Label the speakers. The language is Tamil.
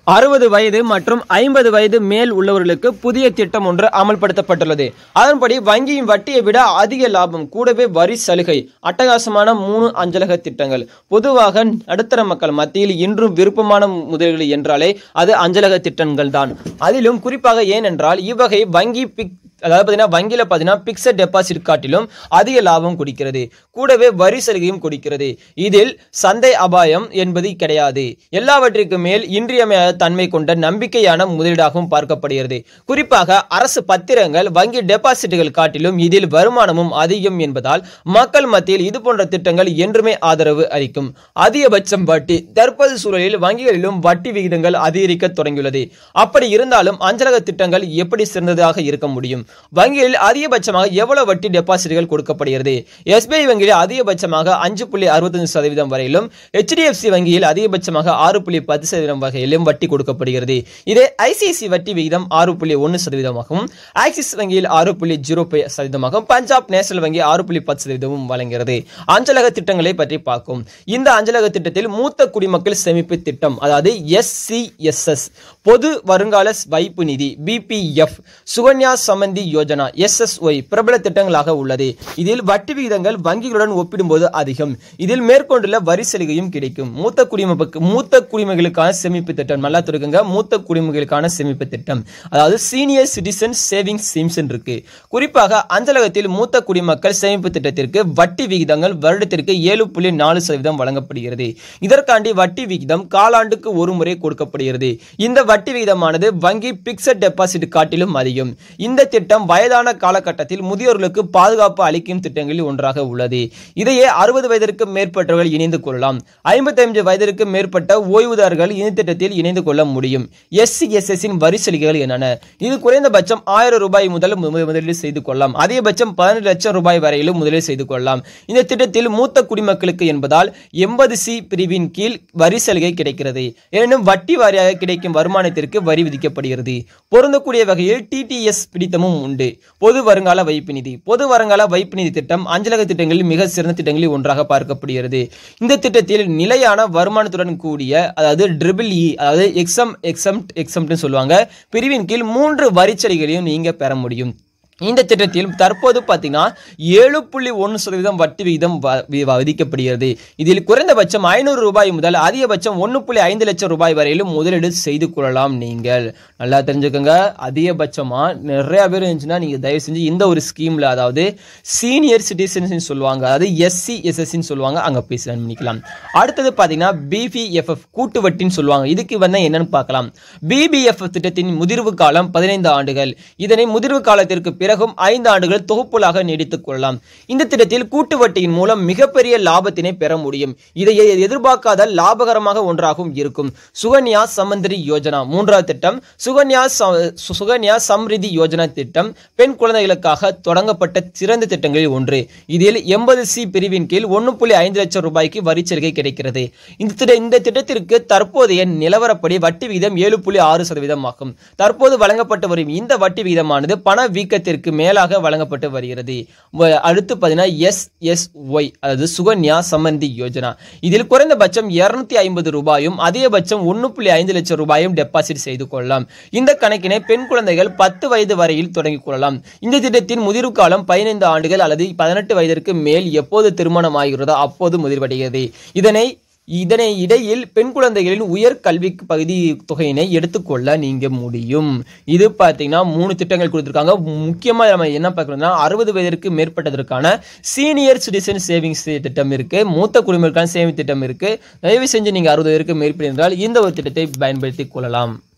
Speaker 1: அறுபது வயது மற்றும் ஐம்பது வயது மேல் உள்ளவர்களுக்கு புதிய திட்டம் ஒன்று அமல்படுத்தப்பட்டுள்ளது அதன்படி வங்கியின் வட்டியை விட அதிக லாபம் கூடவே வரி சலுகை அட்டகாசமான மூணு அஞ்சலக திட்டங்கள் பொதுவாக நடுத்தர மக்கள் மத்தியில் இன்றும் விருப்பமான முதலீடுகள் என்றாலே அது அஞ்சலக திட்டங்கள் தான் அதிலும் குறிப்பாக ஏனென்றால் இவ்வகை வங்கி பிக் அதாவது பார்த்தீங்கன்னா வங்கியில் பார்த்தீங்கன்னா பிக்சட் டெபாசிட் காட்டிலும் அதிக லாபம் கொடுக்கிறது கூடவே வரி சலுகையும் கொடுக்கிறது இதில் சந்தை அபாயம் என்பது கிடையாது எல்லாவற்றிற்கும் மேல் இன்றியமையாத தன்மை கொண்ட நம்பிக்கையான முதலீடாகவும் பார்க்கப்படுகிறது குறிப்பாக அரசு பத்திரங்கள் வங்கி டெபாசிட்டுகள் காட்டிலும் இதில் வருமானமும் அதிகம் என்பதால் மக்கள் மத்தியில் இது போன்ற திட்டங்கள் என்றுமே ஆதரவு அளிக்கும் அதிகபட்சம் வட்டி தற்போது சூழலில் வங்கிகளிலும் வட்டி விகிதங்கள் அதிகரிக்க தொடங்கியுள்ளது அப்படி இருந்தாலும் அஞ்சலக திட்டங்கள் எப்படி சிறந்ததாக இருக்க முடியும் வங்கிகளில் அதிகபட்சமாக எவ்வளவு வட்டி டெபாசிட்கள் கொடுக்கப்படுகிறது எஸ்பிஐ வங்கியில் அதிகபட்சமாக அஞ்சு புள்ளி அறுபத்தஞ்சு சதவீதம் வரையிலும் ஹெச்டிஎஃப்சி வங்கியில் அதிகபட்சமாக ஆறு புள்ளி பத்து சதவீதம் வகையிலும் வட்டி கொடுக்கப்படுகிறது இதே ஐசிஐசி வட்டி விகிதம் ஆறு புள்ளி ஒன்று சதவீதமாகவும் ஆக்சிஸ் வங்கியில் ஆறு புள்ளி ஜீரோ சதவீதமாகவும் பஞ்சாப் நேஷனல் வங்கி ஆறு புள்ளி பத்து சதவீதமும் வழங்குகிறது அஞ்சலக திட்டங்களை பற்றி பார்க்கும் இந்த அஞ்சலக திட்டத்தில் மூத்த குடிமக்கள் சேமிப்பு திட்டம் அதாவது எஸ்சிஎஸ்எஸ் பொது வருங்கால வைப்பு நிதி பிபிஎஃப் சுகன்யா சமந்தி யோஜனா எஸ்எஸ்ஒய் பிரபல திட்டங்களாக உள்ளது இதில் வட்டி விகிதங்கள் வங்கிகளுடன் ஒப்பிடும்போது அதிகம் இதில் மேற்கொண்டுள்ள வரி சலுகையும் கிடைக்கும் மூத்த குடிமக்களுக்கு மூத்த குடிமகளுக்கான சேமிப்பு திட்டம் நல்லா தெரியுங்க மூத்த குடிமகளுக்கான சேமிப்பு திட்டம் அதாவது சீனியர் சிட்டிசன் சேவிங்ஸ் ஸ்கீம்ஸ் இருக்கு குறிப்பாக அஞ்சலகத்தில் மூத்த குடிமக்கள் சேமிப்பு திட்டத்திற்கு வட்டி விகிதங்கள் வருடத்திற்கு ஏழு புள்ளி நாலு சதவீதம் வழங்கப்படுகிறது இதற்காண்டி வட்டி விகிதம் காலாண்டுக்கு ஒரு முறை கொடுக்கப்படுகிறது இந்த வட்டி விகிதமானது வங்கி பிக்சட் டெபாசிட் காட்டிலும் அதிகம் இந்த திட்டம் வயதான காலகட்டத்தில் முதியோர்களுக்கு பாதுகாப்பு அளிக்கும் திட்டங்களில் ஒன்றாக உள்ளது இதையே அறுபது வயதிற்கு மேற்பட்டவர்கள் இணைந்து கொள்ளலாம் ஐம்பத்தைந்து வயதிற்கு மேற்பட்ட ஓய்வுதாரர்கள் இந்த திட்டத்தில் இணைந்து கொள்ள முடியும் எஸ்சி எஸ்எஸ்ஸின் வரி சலுகைகள் என்னென்ன இது குறைந்தபட்சம் ஆயிரம் ரூபாய் முதல் மு- முதலீடு செய்து கொள்ளலாம் அதிகபட்சம் பதினெட்டு லட்சம் ரூபாய் வரையிலும் முதலீடு செய்து கொள்ளலாம் இந்த திட்டத்தில் மூத்த குடிமக்களுக்கு என்பதால் எண்பது சி பிரிவின் கீழ் வரி சலுகை கிடைக்கிறது எனினும் வட்டி வாரியாக கிடைக்கும் வருமானத்திற்கு வரி விதிக்கப்படுகிறது பொருந்தக்கூடிய வகையில் டிடிஎஸ் பிடித்தமும் உண்டு பொது வருங்கால வைப்பு நிதி பொது வருங்கால வைப்பு நிதி திட்டம் அஞ்சலக திட்டங்களில் மிக சிறந்த திட்டங்களில் ஒன்றாக பார்க்கப்படுகிறது இந்த திட்டத்தில் நிலையான வருமானத்துடன் கூடிய அதாவது ட்ரிபிள் இ அதாவது எக்ஸம் எக்ஸம் எக்ஸம்ட்னு சொல்லுவாங்க பிரிவின் கீழ் மூன்று வரிச்சலுகைகளையும் நீங்க பெற முடியும் இந்த திட்டத்தில் தற்போது பார்த்தீங்கன்னா ஏழு புள்ளி ஒன்று சதவீதம் வட்டி விகிதம் வ- வி- விதிக்கப்படுகிறது இதில் குறைந்தபட்சம் ஐநூறு ரூபாய் முதல் அதிகபட்சம் ஒன்று புள்ளி ஐந்து லட்சம் ரூபாய் வரையிலும் முதலீடு செய்து கொள்ளலாம் நீங்கள் நல்லா தெரிஞ்சுக்கோங்க அதிகபட்சமாக நிறைய பேர் இருந்துச்சுன்னா நீங்கள் தயவு செஞ்சு இந்த ஒரு ஸ்கீமில் அதாவது சீனியர் சிட்டிசன்ஸ் சொல்லுவாங்க அதாவது எஸ்சி எஸ்எஸ்சின்னு சொல்லுவாங்க அங்கே போய் sign பண்ணிக்கலாம் அடுத்தது பார்த்தீங்கன்னா பிபிஎஃப்எஃப் கூட்டு வட்டின்னு சொல்லுவாங்க இதுக்கு வந்து என்னன்னு பார்க்கலாம் பிபிஎஃப் திட்டத்தின் முதிர்வு காலம் பதினைந்து ஆண்டுகள் இதனை முதிர்வு காலத்திற்கு பிறகும் ஐந்து ஆண்டுகள் தொகுப்புலாக நீடித்துக் கொள்ளலாம் இந்த திட்டத்தில் கூட்டு வட்டியின் மூலம் மிகப்பெரிய லாபத்தினை பெற முடியும் இதை எதிர்பார்க்காத லாபகரமாக ஒன்றாகவும் இருக்கும் சுகன்யா சமந்திரி யோஜனா மூன்றாவது திட்டம் சுகன்யா ச- சு- சுகன்யா சம்ரிதி யோஜனா திட்டம் பெண் குழந்தைகளுக்காக தொடங்கப்பட்ட சிறந்த திட்டங்களில் ஒன்று இதில் எண்பது சி பிரிவின் கீழ் ஒன்று புள்ளி ஐந்து லட்சம் ரூபாய்க்கு வரிச்சலுகை கிடைக்கிறது இந்த திட்ட இந்த திட்டத்திற்கு தற்போதைய நிலவரப்படி வட்டி விகிதம் ஏழு புள்ளி ஆறு சதவீதம் ஆகும் தற்போது வழங்கப்பட்டு வரும் இந்த வட்டி விகிதமானது பண வீக்கத்திற்கு மேலாக வழங்கப்பட்டு வருகிறது வ- அடுத்து பார்த்தீங்கன்னா எஸ் எஸ் ஒய் அதாவது சுகன்யா சமந்தி யோஜனா இதில் குறைந்தபட்சம் இருநூத்தி ஐம்பது ரூபாயும் அதிகபட்சம் ஒன்று புள்ளி ஐந்து லட்சம் ரூபாயும் டெபாசிட் செய்து கொள்ளலாம் இந்த கணக்கினை பெண் குழந்தைகள் பத்து வயது வரையில் தொடங்கிக் கொள்ளலாம் இந்த திட்டத்தின் முதிர்வு காலம் பதினைந்து ஆண்டுகள் அல்லது பதினெட்டு வயதிற்கு மேல் எப்போது திருமணம் ஆகிறதோ அப்போது முதிர்வடைகிறது இதனை இதனை இடையில் பெண் குழந்தைகளின் உயர் கல்வி பகுதி தொகையினை எடுத்துக்கொள்ள நீங்க முடியும் இது பார்த்தீங்கன்னா மூணு திட்டங்கள் கொடுத்துருக்காங்க முக்கியமா நம்ம என்ன பார்க்கணும்னா அறுபது வயதிற்கு மேற்பட்டதற்கான சீனியர் சிட்டிசன் சேவிங்ஸ் திட்டம் இருக்கு மூத்த குடிமக்களுக்கான சேமிப்பு திட்டம் இருக்கு தயவு செஞ்சு நீங்க அறுபது வயதிற்கு மேற்பட்ட என்றால் இந்த ஒரு திட்டத்தை பயன்படுத்திக் கொள்ளலாம்